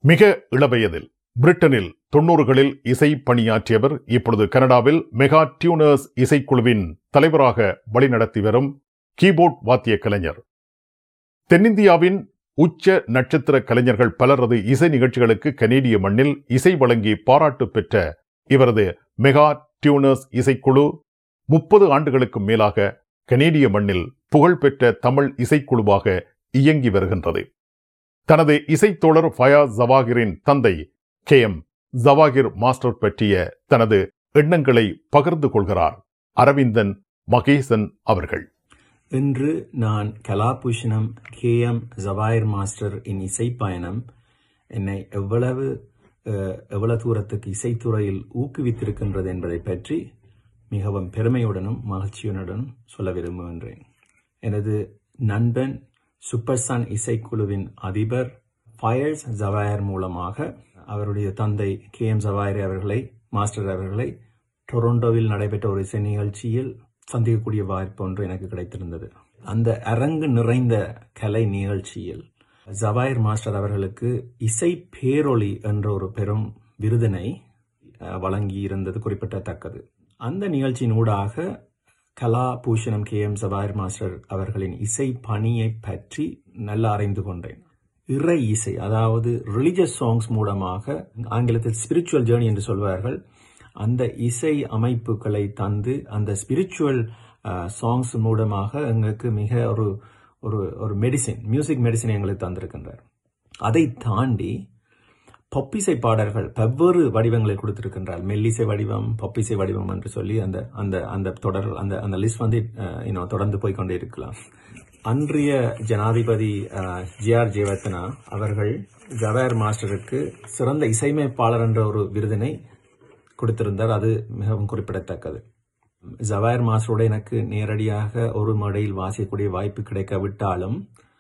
மிக இளவயதில் பிரிட்டனில் தொன்னூறுகளில் இசை பணியாற்றியவர் இப்பொழுது கனடாவில் மெகா டியூனர்ஸ் இசைக்குழுவின் தலைவராக வழிநடத்தி வரும் கீபோர்ட் வாத்திய கலைஞர் தென்னிந்தியாவின் உச்ச நட்சத்திர கலைஞர்கள் பலரது இசை நிகழ்ச்சிகளுக்கு கனேடிய மண்ணில் இசை வழங்கி பாராட்டு பெற்ற இவரது மெகா டியூனர்ஸ் இசைக்குழு முப்பது ஆண்டுகளுக்கு மேலாக கனேடிய மண்ணில் புகழ்பெற்ற தமிழ் இசைக்குழுவாக இயங்கி வருகின்றது தனது இசைத்தோழர் ஃபயாஸ் ஜவாகிரின் தந்தை கே எம் ஜவாகிர் மாஸ்டர் பற்றிய தனது எண்ணங்களை பகிர்ந்து கொள்கிறார் அரவிந்தன் மகேசன் அவர்கள் இன்று நான் Kalabhushanam K M Jawahar master இன் இசை பயணம் என்னை எவ்வளவு அஹ், எவ்வளவு தூரத்துக்கு இசைத்துறையில் ஊக்குவித்திருக்கின்றது என்பதை பற்றி மிகவும் பெருமையுடனும் மகிழ்ச்சியுடனும் சொல்ல விரும்புகின்றேன் எனது நண்பன் சூப்பர் சன் இசைக்குழுவின் அதிபர் ஃபயர்ஸ் ஜவாயர் மூலமாக அவருடைய தந்தை கே எம் ஜவாயர் அவர்களை மாஸ்டர் அவர்களை டொரண்டோவில் நடைபெற்ற ஒரு இசை நிகழ்ச்சியில் சந்திக்கக்கூடிய வாய்ப்பு ஒன்று எனக்கு கிடைத்திருந்தது அந்த அரங்கு நிறைந்த கலை நிகழ்ச்சியில் ஜவாயர் மாஸ்டர் அவர்களுக்கு இசை பேரொளி என்ற ஒரு பெரும் விருதினை அஹ், வழங்கியிருந்தது குறிப்பிடத்தக்கது அந்த நிகழ்ச்சியின் ஊடாக கலா பூஷணம் கே எம் ஜவாயர் மாஸ்டர் அவர்களின் இசை பணியை பற்றி நல்லா அறிந்து கொண்டேன் இறை இசை அதாவது ரிலிஜியஸ் சாங்ஸ் மூலமாக ஆங்கிலத்தில் ஸ்பிரிச்சுவல் ஜேர்னி என்று சொல்வார்கள் அந்த இசை அமைப்புகளை தந்து அந்த ஸ்பிரிச்சுவல் சாங்ஸ் மூலமாக எங்களுக்கு மிக ஒரு ஒரு ஒரு மெடிசின் மியூசிக் மெடிசின் எங்களுக்கு தந்திருக்கின்றார் அதை தாண்டி பொப்பிசை பாடல்கள் வெவ்வேறு வடிவங்களை கொடுத்திருக்கின்றார் மெல்லிசை வடிவம் பொப்பிசை வடிவம் என்று சொல்லி அந்த அந்த அந்த தொடர் அந்த அந்த லிஸ்ட் வந்து அஹ், இன்னும் தொடர்ந்து போய்க்கொண்டே இருக்கலாம் அன்றைய ஜனாதிபதி ஜி ஆர் ஜெயவர்த்தனா அவர்கள் ஜவாயர் மாஸ்டருக்கு சிறந்த இசையமைப்பாளர் என்ற ஒரு விருதினை கொடுத்திருந்தார் அது மிகவும் குறிப்பிடத்தக்கது ஜவாயர் மாஸ்டரோட எனக்கு நேரடியாக ஒரு மேடையில் வாசிக்கக்கூடிய வாய்ப்பு கிடைக்காவிட்டாலும்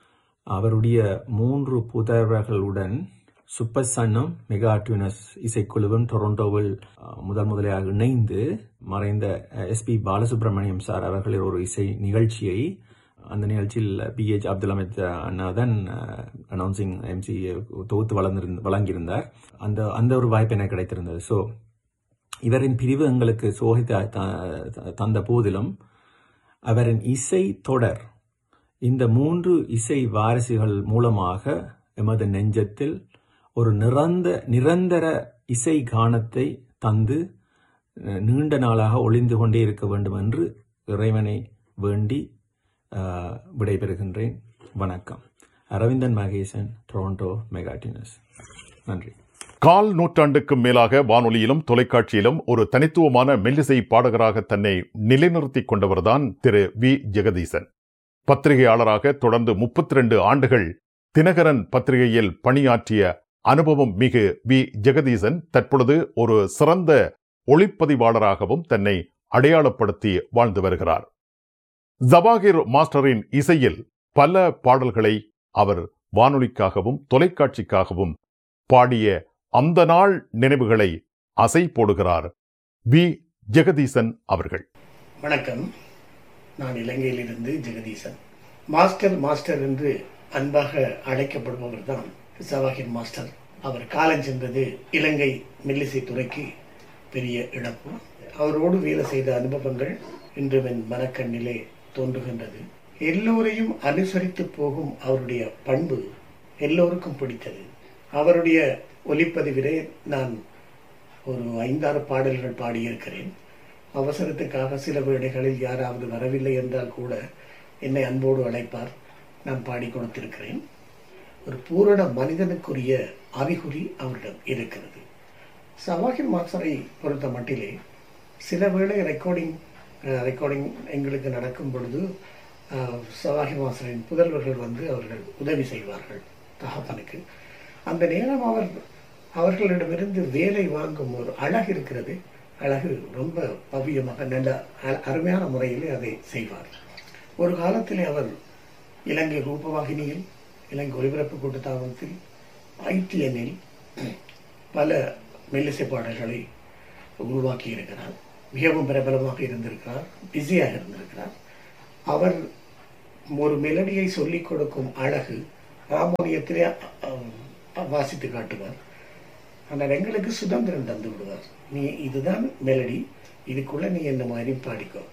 அவருடைய மூன்று புதல்வர்களுடன் சூப்பர் சன்னும் மெகா டியூனஸ் இசைக்குழுவும் டொரண்டோவில் அஹ், முதல் முதலாக இணைந்து மறைந்த எஸ்பி பாலசுப்ரமணியம் சார் அவர்களின் ஒரு இசை நிகழ்ச்சியை அந்த நிகழ்ச்சியில் பி எச் அப்துல் அமித் அண்ணா தான் அனௌன்சிங் எம்சி தொகுத்து வளர்ந்திருந்த வழங்கியிருந்தார் அந்த அந்த ஒரு வாய்ப்பு எனக்கு கிடைத்திருந்தது ஸோ இவரின் பிரிவு எங்களுக்கு சோகித்த த- தந்த போதிலும் அவரின் இசை தொடர் இந்த மூன்று இசை வாரிசுகள் மூலமாக எமது நெஞ்சத்தில் ஒரு நிரந்த நிரந்தர இசை கானத்தை தந்து அஹ், நீண்ட நாளாக ஒளிந்து கொண்டே இருக்க வேண்டும் என்று இறைவனை வேண்டி அஹ், விடைபெறுகின்றேன் வணக்கம் அரவிந்தன் மகேசன் டொரண்டோ மெகாட்டினஸ் நன்றி கால் நூற்றாண்டுக்கும் மேலாக வானொலியிலும் தொலைக்காட்சியிலும் ஒரு தனித்துவமான மெல்லிசை பாடகராக தன்னை நிலைநிறுத்திக் கொண்டவர்தான் திரு வி ஜெகதீசன் பத்திரிகையாளராக தொடர்ந்து 32 ஆண்டுகள் தினகரன் பத்திரிகையில் பணியாற்றிய அனுபவம் மிகு வி ஜெகதீசன் தற்பொழுது ஒரு சிறந்த ஒளிப்பதிவாளராகவும் தன்னை அடையாளப்படுத்தி வாழ்ந்து வருகிறார் ஜவாகிர் மாஸ்டரின் இசையில் பல பாடல்களை அவர் வானொலிக்காகவும் தொலைக்காட்சிக்காகவும் பாடிய அந்த நாள் நினைவுகளை அசை போடுகிறார் வி ஜெகதீசன் அவர்கள் வணக்கம் நான் இலங்கையிலிருந்து ஜெகதீசன் மாஸ்டர் மாஸ்டர் என்று அன்பாக அழைக்கப்படுபவர் தான் சவாஹிர் மாஸ்டர் அவர் காலம் சென்றது இலங்கை மெல்லிசை துறைக்கு பெரிய இழப்பு அவரோடு வேலை செய்த அனுபவங்கள் இன்றும் என் மனக்கண்ணிலே தோன்றுகின்றது எல்லோரையும் அனுசரித்து போகும் அவருடைய பண்பு எல்லோருக்கும் பிடித்தது அவருடைய ஒலிப்பதிவிலே நான் ஒரு ஐந்தாறு பாடல்கள் பாடியிருக்கிறேன் அவசரத்துக்காக சில வேளைகளில் யாராவது வரவில்லை என்றால் கூட என்னை அன்போடு அழைப்பார் நான் பாடி கொடுத்திருக்கிறேன் ஒரு பூரண மனிதனுக்குரிய அறிகுறி அவரிடம் இருக்கிறது சவாஹிர் மாஸ்டரை பொறுத்த மட்டிலே சில வேளை ரெக்கார்டிங் ரெக்கார்டிங் எங்களுக்கு நடக்கும் பொழுது அஹ், சவாஹிர் மாஸ்டரின் புதல்வர்கள் வந்து அவர்கள் உதவி செய்வார்கள் தகப்பனுக்கு அந்த நேரம் அவர் அவர்களிடமிருந்து வேலை வாங்கும் ஒரு அழகு இருக்கிறது அழகு ரொம்ப பவ்யமாக நல்ல அ- அருமையான முறையிலே அதை செய்வார் ஒரு காலத்திலே அவர் இலங்கை ரூபவாகினியில் இலங்கை ஒலிபரப்பு கூட்டத்தாபனத்தில் ஐடிஎன்னில் பல மெல்லிசை பாடல்களை உருவாக்கி இருக்கிறார் மிகவும் பிரபலமாக இருந்திருக்கிறார் பிஸியாக இருந்திருக்கிறார் அவர் ஒரு மெலடியை சொல்லிக் கொடுக்கும் அழகு ஹார்மோனியத்திலே அ- வாசித்து காட்டுவார் ஆனால் எங்களுக்கு சுதந்திரம் தந்து விடுவார் நீ இதுதான் மெலடி இதுக்குள்ள நீ என்ன மாதிரி பாடிக்கோ